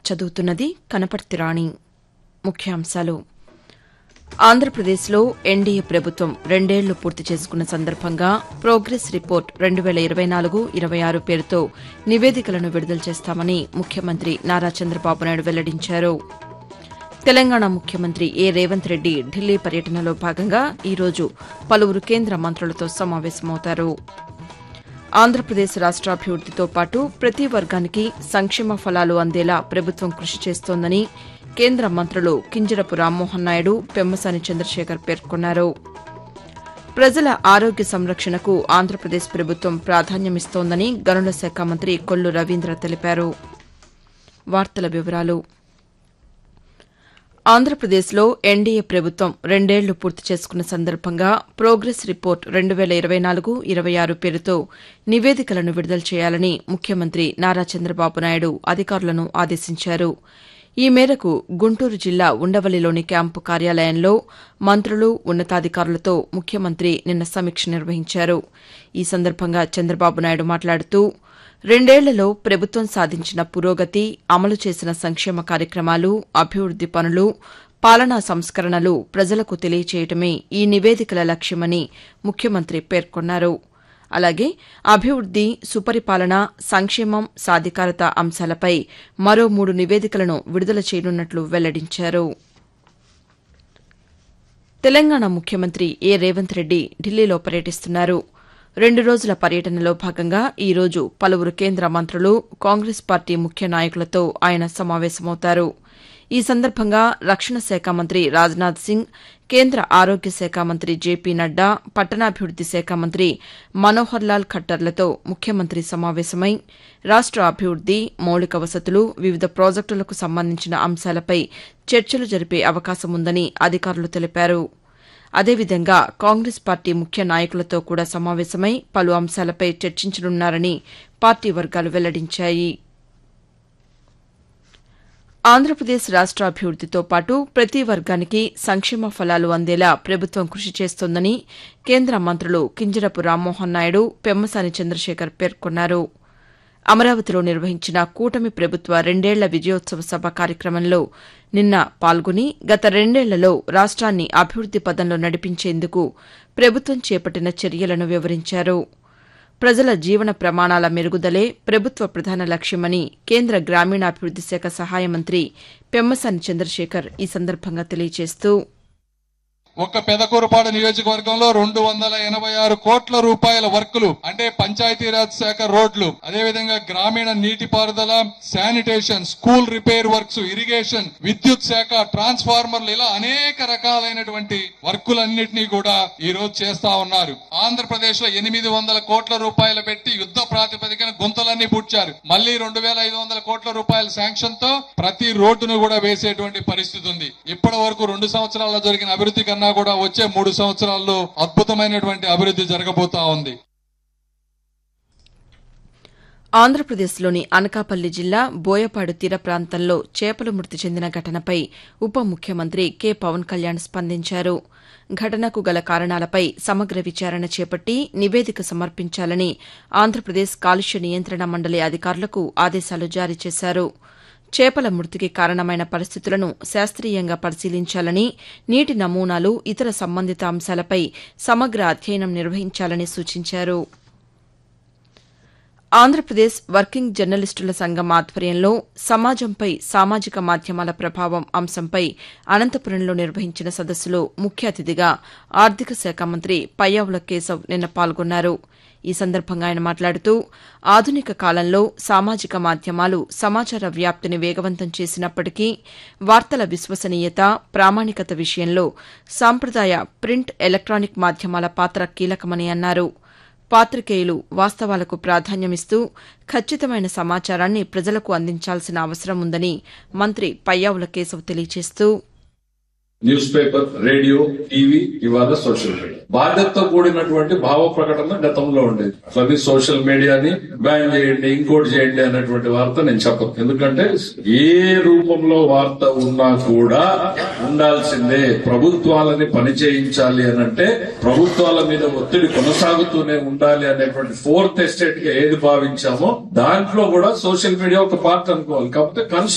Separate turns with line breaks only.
చదువుతున్నది కనపర్తి రాణి ముఖ్యాంశాలు ఆంధ్రప్రదేశ్లో ఎన్డీఏ ప్రభుత్వం రెండేళ్లు పూర్తి చేసుకున్న సందర్భంగా ప్రోగ్రెస్ రిపోర్ట్ రెండు వేల ఇరవై నాలుగు ఇరవై ఆరు పేరుతో నివేదికలను విడుదల చేస్తామని ముఖ్యమంత్రి నారా చంద్రబాబు నాయుడు వెల్లడించారు తెలంగాణ ముఖ్యమంత్రి ఏ రేవంత్ రెడ్డి ఢిల్లీ పర్యటనలో భాగంగా ఈరోజు పలువురు కేంద్ర మంత్రులతో సమావేశమవుతారు ఆంధ్రప్రదేశ్ రాష్ట్రాభివృద్దితో పాటు ప్రతి వర్గానికి సంక్షేమ ఫలాలు అందేలా ప్రభుత్వం కృషి చేస్తోందని కేంద్ర మంత్రులు కింజరపు రామ్మోహన్ నాయుడు పెమ్మసాని చంద్రశేఖర్ పేర్కొన్నారు ప్రజల ఆరోగ్య సంరక్షణకు ఆంధ్రప్రదేశ్ ప్రభుత్వం ప్రాధాన్యమిస్తోందని గనుల శాఖ మంత్రి కొల్లు రవీంద్ర తెలిపారు వార్తల వివరాలు ఆంధ్రప్రదేశ్లో ఎన్డీఏ ప్రభుత్వం రెండేళ్లు పూర్తి చేసుకున్న సందర్భంగా ప్రోగ్రెస్ రిపోర్ట్ రెండు వేల ఇరవై నాలుగు ఇరవై ఆరు పేరుతో నివేదికలను విడుదల చేయాలని ముఖ్యమంత్రి నారా చంద్రబాబు నాయుడు అధికారులను ఆదేశించారు ఈ మేరకు గుంటూరు జిల్లా ఉండవల్లిలోని క్యాంపు కార్యాలయంలో మంత్రులు ఉన్నతాధికారులతో ముఖ్యమంత్రి నిన్న సమీక్ష నిర్వహించారు ఈ సందర్భంగా చంద్రబాబు నాయుడు మాట్లాడుతూ రెండేళ్లలో ప్రభుత్వం సాధించిన పురోగతి అమలు చేసిన సంక్షేమ కార్యక్రమాలు అభివృద్ది పనులు పాలనా సంస్కరణలు ప్రజలకు తెలియచేయటమే ఈ నివేదికల లక్ష్యమని ముఖ్యమంత్రి పేర్కొన్నారు అలాగే అభివృద్ది సుపరిపాలన సంక్షేమం సాధికారత అంశాలపై మరో మూడు నివేదికలను విడుదల చేయనున్నట్లు వెల్లడించారు తెలంగాణ ముఖ్యమంత్రి ఏ రేవంత్ రెడ్డి ఢిల్లీలో పర్యటిస్తున్నారు రెండు రోజుల పర్యటనలో భాగంగా ఈ రోజు పలువురు కేంద్ర మంత్రులు కాంగ్రెస్ పార్టీ ముఖ్య నాయకులతో ఆయన సమావేశమవుతారు ఈ సందర్భంగా రక్షణ శాఖ మంత్రి రాజ్నాథ్ సింగ్ కేంద్ర ఆరోగ్య శాఖ మంత్రి జేపీ నడ్డా పట్టణాభివృద్ది శాఖ మంత్రి మనోహర్ లాల్ ఖట్టర్లతో ముఖ్యమంత్రి సమావేశమై రాష్ట అభివృద్ది మౌలిక వసతులు వివిధ ప్రాజెక్టులకు సంబంధించిన అంశాలపై చర్చలు జరిపే అవకాశముందని అధికారులు తెలిపారు అదేవిధంగా కాంగ్రెస్ పార్టీ ముఖ్య నాయకులతో కూడా సమావేశమై పలు అంశాలపై చర్చించనున్నారని పార్టీ వర్గాలు వెల్లడించాయి ఆంధ్రప్రదేశ్ రాష్ట్రాభివృద్దితో పాటు ప్రతి వర్గానికి సంక్షేమ ఫలాలు అందేలా ప్రభుత్వం కృషి చేస్తోందని కేంద్ర మంత్రులు కింజరపు రామ్మోహన్ నాయుడు పెమ్మసాని చంద్రశేఖర్ పేర్కొన్నారు అమరావతిలో నిర్వహించిన కూటమి ప్రభుత్వ రెండేళ్ల విజయోత్సవ సభ కార్యక్రమంలో నిన్న పాల్గొని గత రెండేళ్లలో రాష్ట్రాన్ని అభివృద్ది పదంలో నడిపించేందుకు ప్రభుత్వం చేపట్టిన చర్యలను వివరించారు ప్రజల జీవన ప్రమాణాల మెరుగుదలే ప్రభుత్వ ప్రధాన లక్ష్యమని కేంద్ర గ్రామీణాభివృద్ది శాఖ సహాయ మంత్రి పెమ్మసాని చంద్రశేఖర్ ఈ సందర్భంగా తెలియజేస్తూ
ఒక్క పెదకూరుపాడు నియోజకవర్గంలో రెండు వందల ఎనభై ఆరు కోట్ల రూపాయల వర్కులు అంటే పంచాయతీరాజ్ శాఖ రోడ్లు అదేవిధంగా గ్రామీణ నీటిపారుదల sanitation school repair works irrigation విద్యుత్ శాఖ ట్రాన్స్ఫార్మర్లు ఇలా అనేక రకాలైనటువంటి వర్కులన్నింటినీ కూడా ఈ రోజు చేస్తా ఉన్నారు ఆంధ్రప్రదేశ్ లో ఎనిమిది వందల కోట్ల రూపాయలు పెట్టి యుద్ధ ప్రాతిపదికన గుంతలన్నీ పుడ్చారు మళ్ళీ రెండు వేల ఐదు వందల కోట్ల రూపాయల శాంక్షన్ తో ప్రతి రోడ్డును కూడా వేసేటువంటి పరిస్థితి ఉంది ఇప్పటి వరకు రెండు సంవత్సరాల్లో జరిగిన అభివృద్ధి కన్నా కూడా వచ్చే మూడు సంవత్సరాల్లో అద్భుతమైనటువంటి అభివృద్ధి జరగబోతా ఉంది
ఆంధ్రప్రదేశ్లోని అనకాపల్లి జిల్లా బోయపాడు తీర ప్రాంతంలో చేపలు మృతి చెందిన ఘటనపై ఉప ముఖ్యమంత్రి కె పవన్ కళ్యాణ్ స్పందించారు ఘటనకు గల కారణాలపై సమగ్ర విచారణ చేపట్టి నివేదిక సమర్పించాలని ఆంధ్రప్రదేశ్ కాలుష్య నియంత్రణ మండలి అధికారులకు ఆదేశాలు జారీ చేశారు చేపల మృతికి కారణమైన పరిస్థితులను శాస్త్రీయంగా పరిశీలించాలని నీటి నమూనాలు ఇతర సంబంధిత అంశాలపై సమగ్ర అధ్యయనం నిర్వహించాలని సూచించారు ఆంధ్రప్రదేశ్ వర్కింగ్ జర్నలిస్టుల సంఘం ఆధ్వర్యంలో సమాజంపై సామాజిక మాధ్యమాల ప్రభావం అంశంపై అనంతపురంలో నిర్వహించిన సదస్సులో ముఖ్య అతిథిగా ఆర్థిక శాఖ మంత్రి పయ్యావుల కేశవ్ నిన్న పాల్గొన్నారు ఈ సందర్భంగా ఆయన మాట్లాడుతూ ఆధునిక కాలంలో సామాజిక మాధ్యమాలు సమాచార వ్యాప్తిని వేగవంతం చేసినప్పటికీ వార్తల విశ్వసనీయత ప్రామాణికత విషయంలో సాంప్రదాయ ప్రింట్ ఎలక్టానిక్ మాధ్యమాల పాత్ర కీలకమని అన్నారు పాతికేయులు వాస్తవాలకు ప్రాధాన్యమిస్తూ ఖచ్చితమైన సమాచారాన్ని ప్రజలకు అందించాల్సిన అవసరం ఉందని మంత్రి పయ్యావుల కేశవ్ తెలియజేస్తూ
న్యూస్ పేపర్ రేడియో టీవీ ఇవాళ సోషల్ మీడియా బాధ్యతతో కూడినటువంటి భావ ప్రకటన గతంలో ఉండేది అట్లని సోషల్ మీడియాని బ్యాన్ చేయండి ఇంకోటి చేయండి అన్నటువంటి వార్త నేను చెప్పను ఎందుకంటే ఏ రూపంలో వార్త ఉన్నా కూడా ఉండాల్సిందే ప్రభుత్వాలని పని చేయించాలి అని అంటే ప్రభుత్వాల మీద ఒత్తిడి కొనసాగుతూనే ఉండాలి అనేటువంటి ఫోర్త్ ఎస్టేట్ గా ఏది భావించామో దాంట్లో కూడా సోషల్ మీడియా ఒక పార్ట్ అనుకోవాలి కాకపోతే